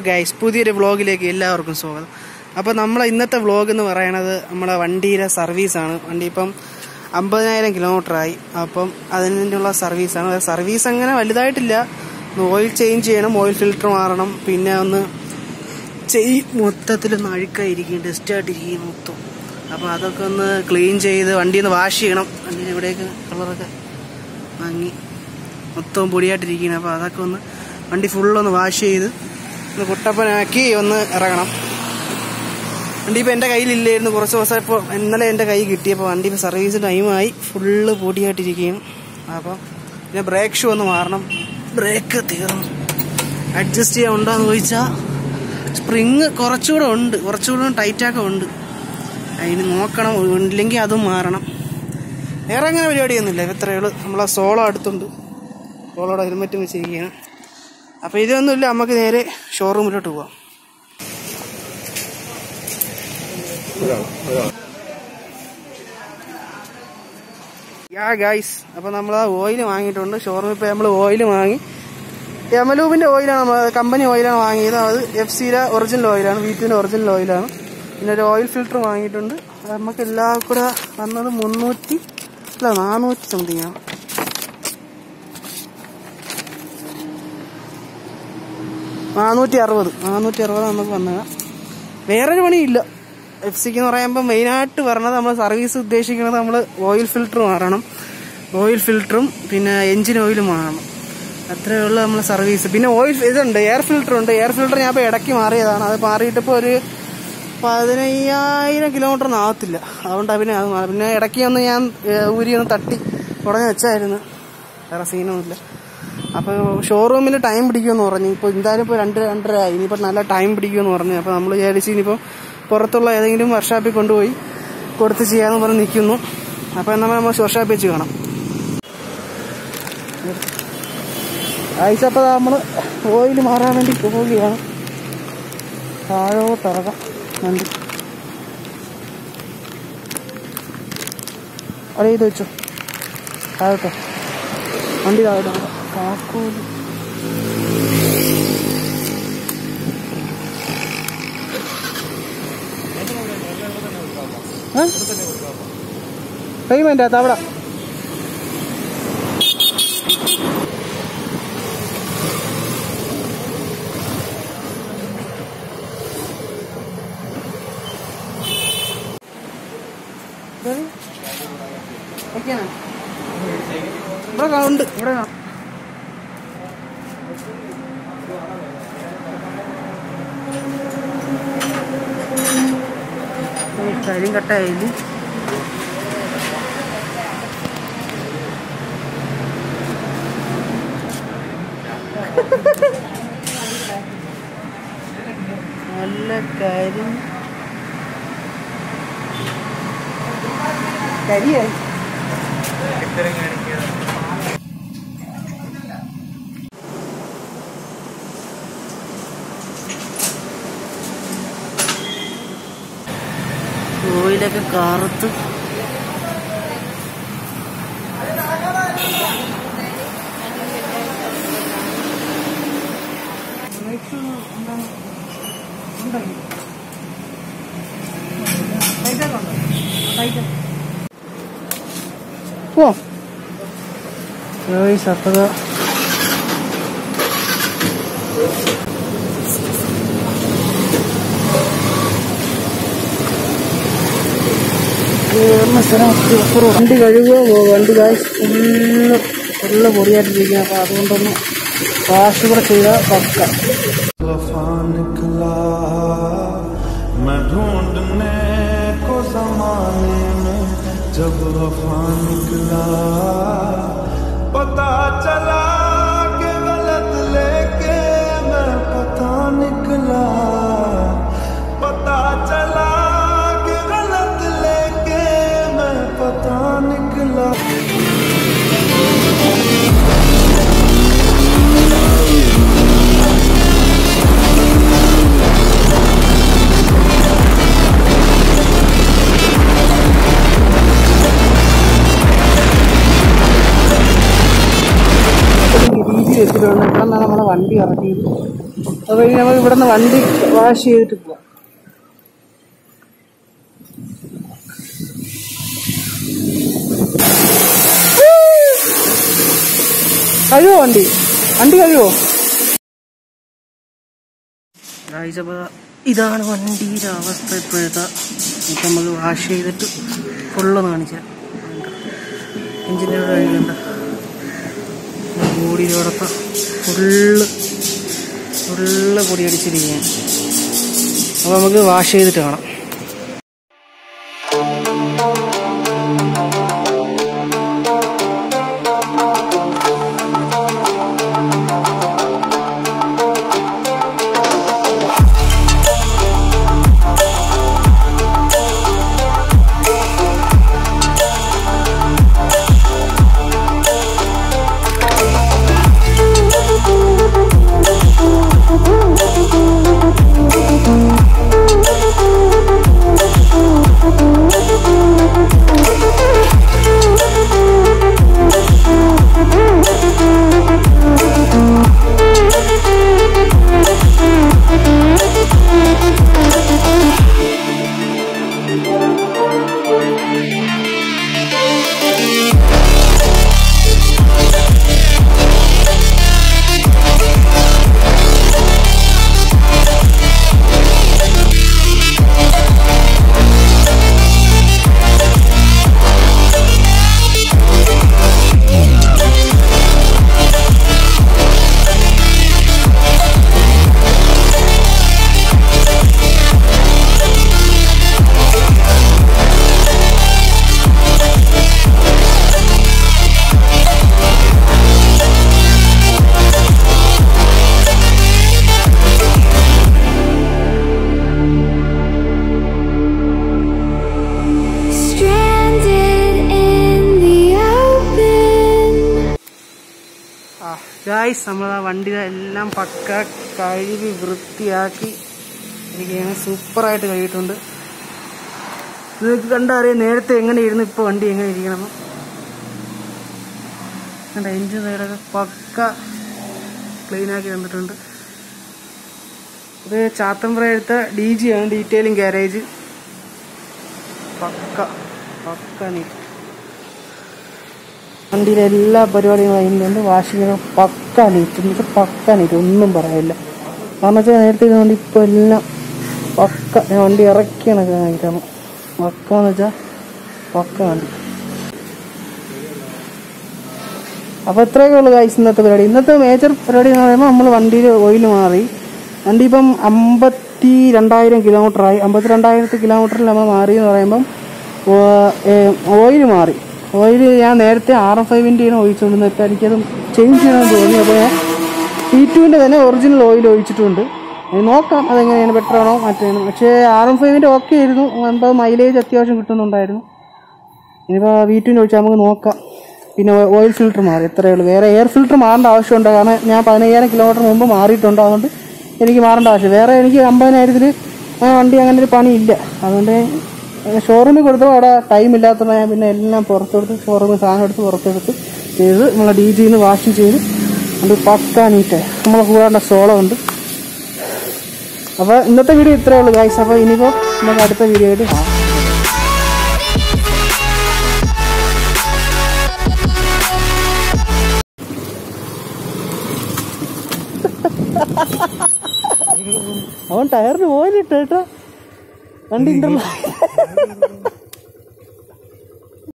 Guys പുതിയൊരു വ്ളോഗിലേക്ക് എല്ലാവർക്കും സ്വാഗതം അപ്പോൾ നമ്മളെ ഇന്നത്തെ വ്ളോഗ് എന്ന് പറയണത് നമ്മുടെ വണ്ടിയുടെ സർവീസാണ് വണ്ടി ഇപ്പം അമ്പതിനായിരം കിലോമീറ്റർ ആയി അപ്പം അതിനുള്ള സർവീസാണ് സർവീസ് അങ്ങനെ വലുതായിട്ടില്ല ഓയിൽ ചേഞ്ച് ചെയ്യണം ഓയിൽ ഫിൽറ്റർ മാറണം പിന്നെ ഒന്ന് ചെയ് മൊത്തത്തിൽ ഒന്ന് അഴുക്കായിരിക്കും ഡസ്റ്റ് ആയിട്ടിരിക്കും മൊത്തം അപ്പോൾ അതൊക്കെ ഒന്ന് ക്ലീൻ ചെയ്ത് വണ്ടി ഒന്ന് വാഷ് ചെയ്യണം വണ്ടിയുടെ ഇവിടെയൊക്കെ കളറൊക്കെ വാങ്ങി മൊത്തം പൊടിയായിട്ടിരിക്കുകയാണ് അപ്പോൾ അതൊക്കെ ഒന്ന് വണ്ടി ഫുള്ളൊന്ന് വാഷ് ചെയ്ത് ഒന്ന് കുട്ടപ്പനാക്കി ഒന്ന് ഇറങ്ങണം വണ്ടി ഇപ്പോൾ എൻ്റെ കയ്യിലില്ലായിരുന്നു കുറച്ച് ദിവസം ഇപ്പോൾ ഇന്നലെ എൻ്റെ കൈ കിട്ടിയപ്പോൾ വണ്ടി ഇപ്പോൾ സർവീസ് ടൈമായി ഫുള്ള് പൊടിയായിട്ടിരിക്കുകയും അപ്പോൾ പിന്നെ ബ്രേക്ക് ഷൂ ഒന്ന് മാറണം ബ്രേക്ക് തീർന്നു അഡ്ജസ്റ്റ് ചെയ്യാൻ ഉണ്ടോ എന്ന് ചോദിച്ചാൽ സ്പ്രിങ് കുറച്ചുകൂടെ ഉണ്ട് കുറച്ചുകൂടെ ടൈറ്റൊക്കെ ഉണ്ട് അതിന് നോക്കണം ഇല്ലെങ്കിൽ അതും മാറണം വേറെ അങ്ങനെ പരിപാടിയൊന്നുമില്ല ഇത്രയേ ഉള്ളൂ നമ്മളെ സോളോ അടുത്തുണ്ട് സോളോടെ ഹെൽമെറ്റ് വെച്ചിരിക്കുകയാണ് അപ്പോൾ ഇതൊന്നുമില്ല നമുക്ക് നേരെ ഷോറൂമിലോട്ട് പോവാം യാ ഗൈസ് അപ്പോൾ നമ്മൾ ആ ഓയിൽ വാങ്ങിയിട്ടുണ്ട് ഷോറൂമിൽ ഇപ്പോൾ നമ്മൾ ഓയിൽ വാങ്ങി യമലൂബിൻ്റെ ഓയിലാണ് നമ്മൾ കമ്പനി ഓയിലാണ് വാങ്ങിയത് അത് എഫ് സിയുടെ ഒറിജിനൽ ഓയിലാണ് വീട്ടിൻ്റെ ഒറിജിനൽ ഓയിലാണ് പിന്നെ ഒരു ഓയിൽ ഫിൽറ്റർ വാങ്ങിയിട്ടുണ്ട് അത് നമുക്ക് എല്ലാം കൂടെ വന്നത് മുന്നൂറ്റി അല്ല നാനൂറ്റി സംതിങ് ആണ് നാനൂറ്റി അറുപത് നാനൂറ്റി അറുപത് നമുക്ക് വന്നത് വേറൊരു പണിയില്ല എഫ് സിക്ക് എന്ന് പറയുമ്പോൾ മെയിനായിട്ട് പറഞ്ഞത് നമ്മൾ സർവീസ് ഉദ്ദേശിക്കുന്നത് നമ്മൾ ഓയിൽ ഫിൽറ്റർ മാറണം ഓയിൽ ഫിൽറ്ററും പിന്നെ എഞ്ചിൻ ഓയിലും മാറണം അത്രയേ ഉള്ളൂ നമ്മൾ സർവീസ് പിന്നെ ഓയിൽ ഇതുണ്ട് എയർ ഫിൽറ്റർ ഉണ്ട് എയർ ഫിൽറ്റർ ഞാൻ ഇപ്പോൾ ഇടയ്ക്ക് മാറിയതാണ് അത് മാറിയിട്ടിപ്പോൾ ഒരു പതിനയ്യായിരം കിലോമീറ്റർ ഒന്നും ആവത്തില്ല അതുകൊണ്ടാണ് പിന്നെ അത് മാറി പിന്നെ ഇടയ്ക്ക് ഒന്ന് ഞാൻ ഏഹ്, ഊരി ഒന്ന് തട്ടി ഉടനെ വെച്ചായിരുന്നു വേറെ സീനൊന്നുമില്ല അപ്പോൾ ഷോറൂമിൽ ടൈം പിടിക്കുമെന്ന് പറഞ്ഞു ഇപ്പോൾ എന്തായാലും ഇപ്പോൾ രണ്ട് രണ്ടര ആയി ഇനിയിപ്പോൾ നല്ല ടൈം പിടിക്കുമെന്ന് പറഞ്ഞു അപ്പോൾ നമ്മൾ വിചാരിച്ച് ഇനിയിപ്പോൾ പുറത്തുള്ള ഏതെങ്കിലും വർക്ക്ഷോപ്പിൽ കൊണ്ടുപോയി കൊടുത്ത് ചെയ്യാമെന്ന് പറഞ്ഞ് നിൽക്കുന്നു അപ്പോൾ എന്നാൽ നമ്മൾ വർക്ക്ഷോപ്പിൽ വെച്ച് കാണാം അയച്ചപ്പോൾ നമ്മൾ ഓയിൽ മാറാൻ വേണ്ടി പോവുകയാണ് താഴോട്ടിറങ്ങാം വണ്ടി അവിടെ ഇത് വെച്ചോ താഴോട്ടോ വണ്ടി താഴോട്ടോ കാക്കൂലി പേയ്മെന്റ് അത് അവിടെ ഇവിടെ കാ- ഉണ്ട് ഇവിടെ കാണാം കാര്യം കട്ടായില്ല നല്ല കാര്യം കരിയായി ഓയിലൊക്കെ കാറത്ത് ഓ അപ്പത് കയറുന്ന സ്ഥലം അപ്പുറം വണ്ടി കഴുകുക വണ്ടി കാശ് ഫുള്ള് ഫുള്ള് പൊടിയായിട്ടിരിക്കുക അപ്പോൾ അതുകൊണ്ടൊന്ന് വാഷ് കൂടെ ചെയ്താൽ പക്ക वफा निकला मैं ढूंढने को जमाने में जब वफा निकला पता चला कि गलत लेके मैं पता निकला पता चला कि गलत लेके मैं पता निकला രീതി വെച്ചിട്ടുണ്ട് ഇവിടെ നിന്നാണ് നമ്മളെ വണ്ടി ഇറക്കിയത് അപ്പോൾ ഇനി നമുക്ക് ഇവിടെ നിന്ന് വണ്ടി വാഷ് ചെയ്തിട്ട് പോവാം കഴിവോ വണ്ടി വണ്ടി കഴിവോ അപ്പോൾ ഇതാണ് വണ്ടിയുടെ അവസ്ഥ ഇപ്പോഴത്തെ ഇപ്പം നമുക്ക് വാഷ് ചെയ്തിട്ട് ഫുള്ള് കാണിച്ചാൽ എഞ്ചിൻ്റെ കഴുകണ്ട ബോഡിയിലോടൊപ്പം ഫുള്ള് ഫുള്ള് പൊടി അടിച്ചിരിക്കുകയാണ് അപ്പോൾ നമുക്ക് വാഷ് ചെയ്തിട്ട് കാണാം Stranded in the open. Guys നമ്മൾ ആ വണ്ടി എല്ലാം പക്ക കഴുകി വൃത്തിയാക്കി ഇരിക്കുകയാണ് സൂപ്പറായിട്ട് കഴിയിട്ടുണ്ട് നിങ്ങൾക്ക് കണ്ടറിയാം നേരത്തെ എങ്ങനെ ഇരുന്നു ഇപ്പോൾ വണ്ടി എങ്ങനെ ഇരിക്കണം കണ്ട എഞ്ചിൻ സൈഡൊക്കെ പക്ക ക്ലീനാക്കി തന്നിട്ടുണ്ട് ഇത് ചാത്തമ്പ്രയടുത്ത ഡി ജി ആണ് ഡീറ്റെയിലിംഗ് ഗാരേജ് പക്ക പക്ക നീറ്റ് വണ്ടിയിലെ എല്ലാ പരിപാടികളും അതിൻ്റെ വാഷിംഗ് പക്ക നീറ്റ് എന്ന് വെച്ചാൽ പക്ക നീറ്റ് ഒന്നും പറയാനില്ല കാരണം വെച്ചാൽ നേരത്തെ ഇത് വണ്ടി ഇപ്പോൾ എല്ലാം പക്ക ഞാൻ വണ്ടി ഇറക്കിയാണ് കാണിക്കണം പക്ക എന്ന് വെച്ചാൽ പക്ക വണ്ടി അപ്പോൾ ഇത്രയൊക്കെ ഉള്ളു കാഴ്ച ഇന്നത്തെ പരിപാടി ഇന്നത്തെ മേജർ പരിപാടി എന്ന് പറയുമ്പോൾ നമ്മൾ വണ്ടിയിൽ ഓയിൽ മാറി വണ്ടി ഇപ്പം അമ്പത്തി രണ്ടായിരം കിലോമീറ്റർ ആയി അമ്പത്തി രണ്ടായിരത്തി കിലോമീറ്ററിൽ നമ്മൾ മാറി എന്ന് പറയുമ്പം ഓയിൽ മാറി ഓയിൽ ഞാൻ നേരത്തെ ആർ എം ഫൈവിൻ്റെയാണ് ഒഴിച്ചുകൊണ്ടിരുന്നത് ഇപ്പം എനിക്കത് ചേഞ്ച് ചെയ്യണമെന്ന് തോന്നി അപ്പോൾ ഞാൻ ടി ടുവിൻ്റെ തന്നെ ഒറിജിനൽ ഓയിൽ ഒഴിച്ചിട്ടുണ്ട് ഇനി നോക്കാം അതെങ്ങനെയാണ് ബെറ്റർ ആണോ മറ്റേന്ന് പക്ഷേ ആർ എം ഫൈവിൻ്റെ ഓക്കെ ആയിരുന്നു അമ്പത് മൈലേജ് അത്യാവശ്യം കിട്ടുന്നുണ്ടായിരുന്നു ഇനിയിപ്പോൾ വി ടുവിൻ്റെ ഒഴിച്ചാൽ നമുക്ക് നോക്കാം പിന്നെ ഓയിൽ ഫിൽറ്റർ മാറി എത്രയേ ഉള്ളൂ വേറെ എയർ ഫിൽറ്റർ മാറേണ്ട ആവശ്യമുണ്ട് കാരണം ഞാൻ പതിനയ്യായിരം കിലോമീറ്റർ മുമ്പ് മാറിയിട്ടുണ്ട് അതുകൊണ്ട് എനിക്ക് മാറേണ്ട ആവശ്യം വേറെ എനിക്ക് അമ്പതിനായിരത്തിൽ വണ്ടി അങ്ങനെ ഒരു പണിയില്ല അതുകൊണ്ട് ഷോറൂമിൽ കൊടുത്തപ്പോൾ അവിടെ ടൈം ഇല്ലാത്തപ്പോൾ ഞാൻ പിന്നെ എല്ലാം പുറത്തെടുത്ത് ഷോറൂമിൽ സാധനം എടുത്ത് പുറത്തെടുത്ത് ചെയ്ത് നമ്മളെ ഡി ജിന്ന് വാഷ് ചെയ്ത് അത് പക്കാ നീറ്റ് നമ്മളെ കൂടാണ്ട സോളം ഉണ്ട് അപ്പോൾ ഇന്നത്തെ വീഡിയോ ഇത്രയേ ഉള്ളൂ ഗൈസ് അപ്പോൾ ഇനിയിപ്പോൾ നമുക്ക് അടുത്ത വീഡിയോ ആയിട്ട് കാണാം അവൻ ടയറിന് പോയിലിട്ട് കേട്ടോ വണ്ടി ഉണ്ടല്ലോ